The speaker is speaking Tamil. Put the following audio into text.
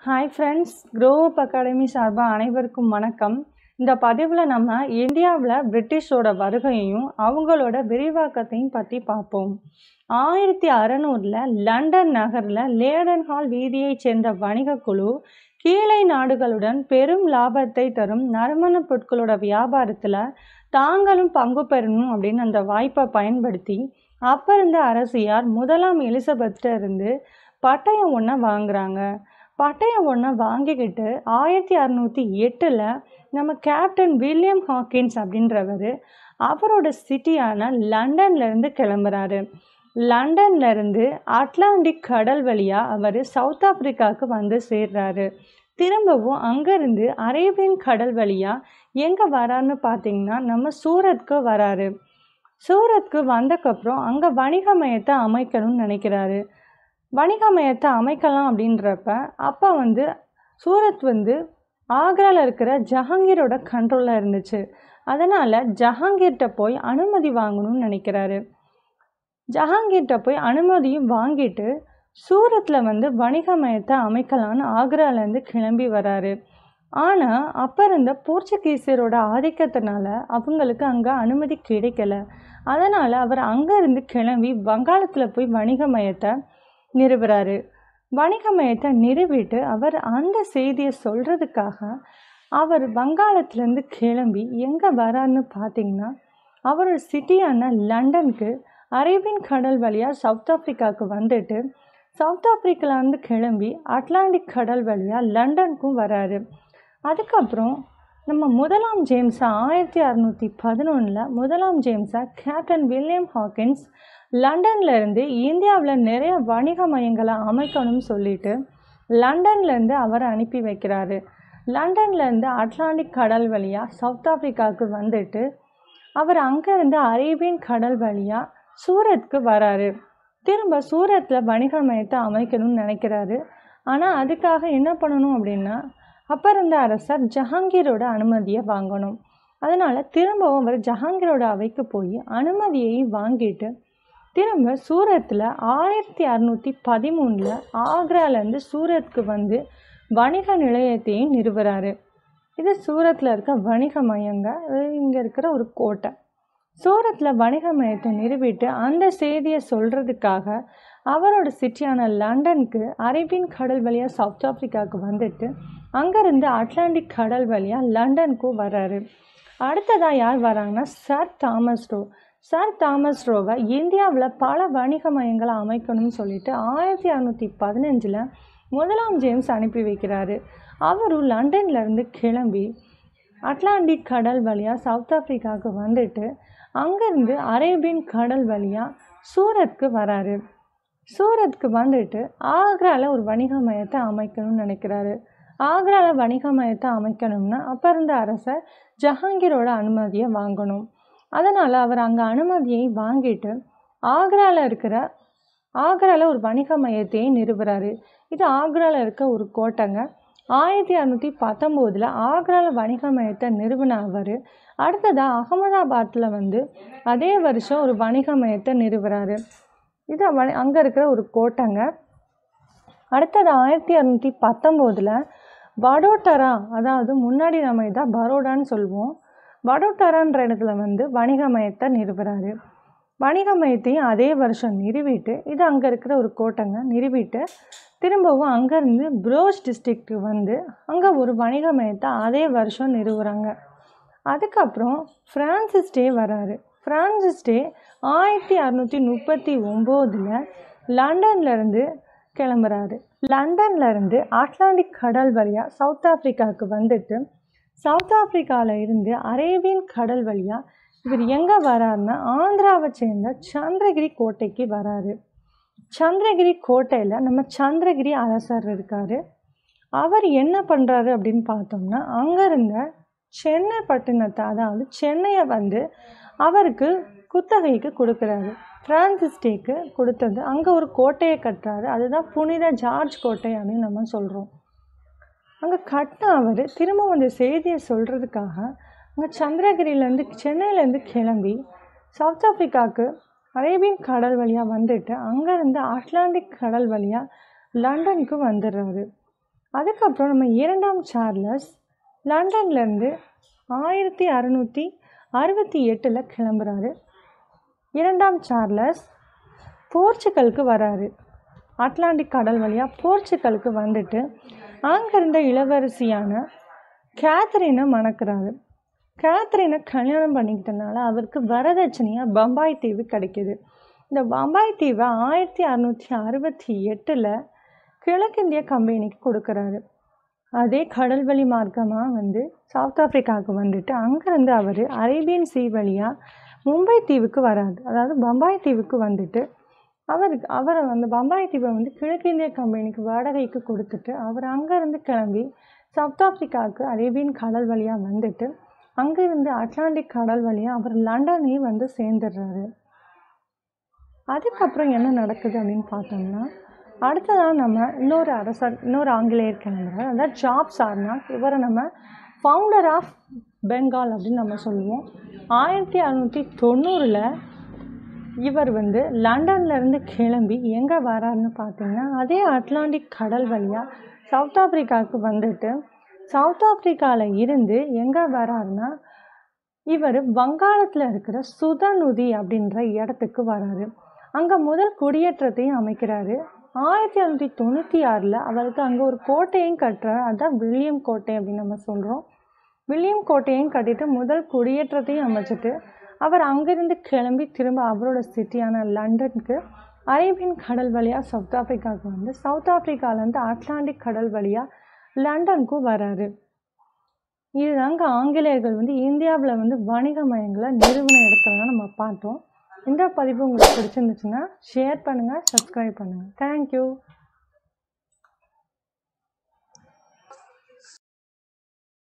hi friends grow up academy சார்பாக அனைவருக்கும் வணக்கம் இந்த பதிவில் நம்ம இந்தியாவில் பிரிட்டிஷோட வருகையையும் அவங்களோட விரிவாக்கத்தையும் பற்றி பார்ப்போம் ஆயிரத்தி அறநூறில் லண்டன் நகரில் லேடன் ஹால் வீதியைச் சேர்ந்த வணிகக் குழு கீழை நாடுகளுடன் பெரும் லாபத்தை தரும் நறுமண பொருட்களோட வியாபாரத்தில் தாங்களும் பங்கு பெறணும் அப்படின்னு அந்த வாய்ப்பை பயன்படுத்தி அப்போ இருந்த அரசியார் முதலாம் எலிசபெத்ட்ட இருந்து பட்டயம் ஒன்றை வாங்குறாங்க பட்டயம் ஒன்றை வாங்கிக்கிட்டு ஆயிரத்தி அறநூற்றி எட்டில் நம்ம கேப்டன் வில்லியம் ஹாக்கின்ஸ் அப்படின்றவர் அவரோட சிட்டியான லண்டன்லேருந்து கிளம்புறாரு லண்டன்லேருந்து அட்லாண்டிக் கடல் வழியாக அவர் சவுத் ஆப்பிரிக்காவுக்கு வந்து சேர்றாரு திரும்பவும் அங்கேருந்து அரேபியன் கடல் வழியாக எங்கே வராருன்னு பார்த்தீங்கன்னா நம்ம சூரத்க்கு வராரு சூரத்க்கு வந்தக்கப்புறம் அங்கே வணிக மையத்தை அமைக்கணும்னு நினைக்கிறாரு வணிக மையத்தை அமைக்கலாம் அப்படின்றப்ப அப்போ வந்து சூரத் வந்து ஆக்ராவில் இருக்கிற ஜஹாங்கீரோட கண்ட்ரோலில் இருந்துச்சு அதனால் ஜஹாங்கீர்கிட்ட போய் அனுமதி வாங்கணும்னு நினைக்கிறாரு ஜஹாங்கீர்கிட்ட போய் அனுமதியும் வாங்கிட்டு சூரத்தில் வந்து வணிக மையத்தை அமைக்கலான்னு ஆக்ராலேருந்து கிளம்பி வராரு ஆனால் அப்போ இருந்த போர்ச்சுகீசியரோட ஆதிக்கத்தினால அவங்களுக்கு அங்கே அனுமதி கிடைக்கல அதனால் அவர் அங்கேருந்து கிளம்பி வங்காளத்தில் போய் வணிக மையத்தை நிறுவுறாரு வணிக மையத்தை நிறுவிட்டு அவர் அந்த செய்தியை சொல்கிறதுக்காக அவர் வங்காளத்துலேருந்து கிளம்பி எங்கே வராருன்னு பார்த்தீங்கன்னா அவரோட சிட்டியான லண்டனுக்கு அரேபியன் கடல் வழியாக சவுத் ஆஃப்ரிக்காவுக்கு வந்துட்டு சவுத் ஆஃப்ரிக்காலேருந்து கிளம்பி அட்லாண்டிக் கடல் வழியாக லண்டனுக்கும் வராரு அதுக்கப்புறம் நம்ம முதலாம் ஜேம்ஸை ஆயிரத்தி அறநூற்றி பதினொன்றில் முதலாம் ஜேம்ஸை கேப்டன் வில்லியம் ஹாக்கின்ஸ் லண்டன்லேருந்து இந்தியாவில் நிறைய வணிக மையங்களை அமைக்கணும்னு சொல்லிட்டு லண்டன்லேருந்து அவரை அனுப்பி வைக்கிறாரு லண்டன்லேருந்து அட்லாண்டிக் கடல் வழியாக சவுத் ஆஃப்ரிக்காவுக்கு வந்துட்டு அவர் அங்கேருந்து அரேபியன் கடல் வழியாக சூரத்க்கு வராரு திரும்ப சூரத்தில் வணிக மையத்தை அமைக்கணும்னு நினைக்கிறாரு ஆனால் அதுக்காக என்ன பண்ணணும் அப்படின்னா அப்போ இருந்த அரசர் ஜஹாங்கீரோட அனுமதியை வாங்கணும் அதனால் திரும்பவும் அவர் ஜஹாங்கீரோட அவைக்கு போய் அனுமதியை வாங்கிட்டு திரும்ப சூரத்தில் ஆயிரத்தி அறநூற்றி பதிமூணில் ஆக்ராலேருந்து சூரத்துக்கு வந்து வணிக நிலையத்தையும் நிறுவுறாரு இது சூரத்தில் இருக்க வணிக மையங்க இங்கே இருக்கிற ஒரு கோட்டை சூரத்தில் வணிக மையத்தை நிறுவிட்டு அந்த செய்தியை சொல்கிறதுக்காக அவரோட சிட்டியான லண்டனுக்கு அரேபியன் கடல் வழியாக சவுத் ஆஃப்ரிக்காவுக்கு வந்துட்டு அங்கேருந்து அட்லாண்டிக் கடல் வழியாக லண்டனுக்கும் வர்றாரு அடுத்ததாக யார் வராங்கன்னா sir Thomas Roe sir Thomas ரோவை இந்தியாவில் பல வணிக மையங்களை அமைக்கணும்னு சொல்லிட்டு ஆயிரத்தி அறநூற்றி பதினஞ்சில் முதலாம் ஜேம்ஸ் அனுப்பி வைக்கிறாரு அவரும் லண்டன்லேருந்து கிளம்பி அட்லாண்டிக் கடல் வழியாக சவுத் ஆஃப்ரிக்காவுக்கு வந்துட்டு அங்கேருந்து அரேபியன் கடல் வழியாக சூரத்க்கு வராரு சூரத்க்கு வந்துட்டு ஆக்ராவில் ஒரு வணிக மையத்தை அமைக்கணும்னு நினைக்கிறாரு ஆக்ராவில் வணிக மையத்தை அமைக்கணும்னா அப்போ இருந்த அரசர் ஜஹாங்கீரோட அனுமதியை வாங்கணும் அதனால் அவர் அங்கே அனுமதியை வாங்கிட்டு ஆக்ராவில் இருக்கிற ஆக்ராவில் ஒரு வணிக மையத்தையே நிறுவுறாரு இது ஆக்ராவில் இருக்க ஒரு கோட்டைங்க ஆயிரத்தி அறநூற்றி பத்தொம்போதில் ஆக்ராவில் வணிக மையத்தை நிறுவன அவர் அடுத்ததாக அகமதாபாத்தில் வந்து அதே வருஷம் ஒரு வணிக மையத்தை நிறுவுறாரு இது வ அங்கே இருக்கிற ஒரு கோட்டைங்க அடுத்தது ஆயிரத்தி அறநூற்றி பத்தொம்போதில் வடோட்டரா அதாவது முன்னாடி நம்ம இதான் பரோடான்னு சொல்லுவோம் வடோட்டரான்ற இடத்துல வந்து வணிக மையத்தை நிறுவுறாரு வணிக மையத்தையும் அதே வருஷம் நிறுவிட்டு இது அங்கே இருக்கிற ஒரு கோட்டைங்க நிறுவிட்டு திரும்பவும் அங்கேருந்து ப்ரோஸ் டிஸ்ட்ரிக்ட்டு வந்து அங்கே ஒரு வணிக மையத்தை அதே வருஷம் நிறுவுறாங்க அதுக்கப்புறம் ஃப்ரான்சிஸ் டே வராரு ஃப்ரான்சிஸ் டே ஆயிரத்தி அறநூற்றி முப்பத்தி ஒம்போதில் லண்டன்லேருந்து கிளம்புறாரு லண்டன்லேருந்து அட்லாண்டிக் கடல் வழியாக சவுத் ஆஃப்ரிக்காவுக்கு வந்துட்டு சவுத் ஆஃப்ரிக்காவில் இருந்து அரேபியன் கடல் வழியாக இவர் எங்கே வராருன்னா ஆந்திராவை சேர்ந்த சந்திரகிரி கோட்டைக்கு வராரு சந்திரகிரி கோட்டையில் நம்ம சந்திரகிரி அரசர் இருக்கார் அவர் என்ன பண்ணுறாரு அப்படின்னு பார்த்தோம்னா அங்கே இருந்த சென்னை பட்டணத்தை அதாவது சென்னையை வந்து அவருக்கு குத்தகைக்கு கொடுக்குறாரு ஃப்ரான்சிஸ் டேக்கு கொடுத்தது அங்கே ஒரு கோட்டையை கட்டுறாரு அதுதான் புனித ஜார்ஜ் கோட்டை அப்படின்னு நம்ம சொல்கிறோம் அங்கே கட்டின அவர் திரும்ப அந்த செய்தியை சொல்கிறதுக்காக அங்கே சந்திரகிரியிலேருந்து சென்னையிலேருந்து கிளம்பி சவுத் ஆஃப்ரிக்காவுக்கு அரேபியன் கடல் வழியாக வந்துட்டு அங்கேருந்து அட்லாண்டிக் கடல் வழியாக லண்டனுக்கு வந்துடுறாரு அதுக்கப்புறம் நம்ம இரண்டாம் சார்லஸ் லண்டன்லேருந்து ஆயிரத்தி அறநூற்றி அறுபத்தி எட்டில் கிளம்புறாரு இரண்டாம் சார்லஸ் போர்ச்சுகலுக்கு வராரு அட்லாண்டிக் கடல் வழியாக போர்ச்சுகலுக்கு வந்துட்டு அங்கே இருந்த இளவரசியான கேத்தரினை மணக்கிறாரு கேத்தரினை கல்யாணம் பண்ணிக்கிட்டனால அவருக்கு வரதட்சணையாக பம்பாய் தீவு கிடைக்கிது இந்த பம்பாய் தீவை ஆயிரத்தி அறநூற்றி அறுபத்தி எட்டில் கிழக்கிந்திய கம்பெனிக்கு கொடுக்குறாரு அதே கடல் வழி மார்க்கமாக வந்து சவுத் ஆஃப்ரிக்காவுக்கு வந்துட்டு அங்கேருந்து அவர் அரேபியன் சீ வழியாக மும்பை தீவுக்கு வராது அதாவது பம்பாய் தீவுக்கு வந்துட்டு அவருக்கு அவரை அந்த பம்பாய் தீவை வந்து கிழக்கிந்திய கம்பெனிக்கு வாடகைக்கு கொடுத்துட்டு அவர் அங்கேருந்து கிளம்பி சவுத் ஆஃப்ரிக்காவுக்கு அரேபியன் கடல் வழியாக வந்துட்டு அங்கேருந்து அட்லாண்டிக் கடல் வழியாக அவர் லண்டனையும் வந்து சேர்ந்துடுறாரு அதுக்கப்புறம் என்ன நடக்குது அப்படின்னு பார்த்தோம்னா அடுத்ததாக நம்ம இன்னொரு அரசர் இன்னொரு ஆங்கிலேயர் கிளம்புறாரு அதாவது ஜாப் சார்னாக் இவரை நம்ம ஃபவுண்டர் ஆஃப் பெங்கால் அப்படின்னு நம்ம சொல்லுவோம் ஆயிரத்தி அறநூற்றி தொண்ணூறில் இவர் வந்து லண்டன்லேருந்து கிளம்பி எங்கே வராருன்னு பார்த்தீங்கன்னா அதே அட்லாண்டிக் கடல் வழியாக சவுத் ஆஃப்ரிக்காவுக்கு வந்துட்டு சவுத் ஆஃப்ரிக்காவில் இருந்து எங்கே வராருன்னா இவர் வங்காளத்தில் இருக்கிற சுதநுதி அப்படின்ற இடத்துக்கு வராரு அங்கே முதல் குடியேற்றத்தையும் அமைக்கிறாரு ஆயிரத்தி அறநூற்றி தொண்ணூற்றி ஆறில் அவருக்கு அங்கே ஒரு கோட்டையும் கட்டுறாரு அதுதான் வில்லியம் கோட்டை அப்படின்னு நம்ம சொல்கிறோம் வில்லியம் கோட்டையும் கட்டிட்டு முதல் குடியேற்றத்தையும் அமைச்சிட்டு அவர் அங்கேருந்து கிளம்பி திரும்ப அவரோட சிட்டியான லண்டனுக்கு அரேபியன் கடல் வழியாக சவுத் ஆஃப்ரிக்காவுக்கு வந்து சவுத் ஆஃப்ரிக்காவிலேருந்து அட்லாண்டிக் கடல் வழியாக லண்டனுக்கும் வராரு இதுதாங்க ஆங்கிலேயர்கள் வந்து இந்தியாவில் வந்து வணிக மையங்களை நிறுவன இடத்துல தான் நம்ம பார்த்தோம் இந்த பதிவு உங்களுக்கு பிடிச்சிருந்துச்சுன்னா ஷேர் பண்ணுங்கள் சப்ஸ்கிரைப் பண்ணுங்கள் தேங்க்யூ